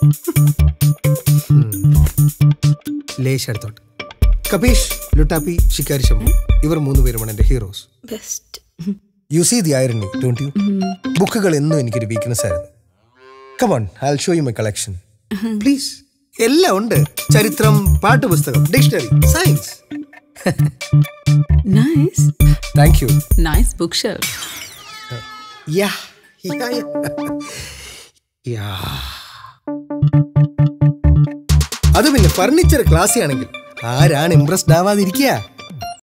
ലേശ അടുത്തോട്ട് കപീഷ് ലുട്ടാപ്പി ശിക്കാരി ശംഭു ഇവർ മൂന്ന് പേരുമാണ് എന്റെ heroes best you see the irony don't you ബുക്കുകൾ എന്നും എനിക്കൊരു വീക്ക്നെസ് ആയിരുന്നു come on I show you my collection please എല്ലാം ഉണ്ട് ചരിത്രം പാട്ടുപുസ്തകം dictionary science nice thank you nice book shelf yeah yeah yeah അത് പിന്നെ ഫർണിച്ചർ ക്ലാസ്സി ആണെങ്കിൽ ആരാണ് ഇംപ്രസ്ഡ് ആവാതിരിക്കുക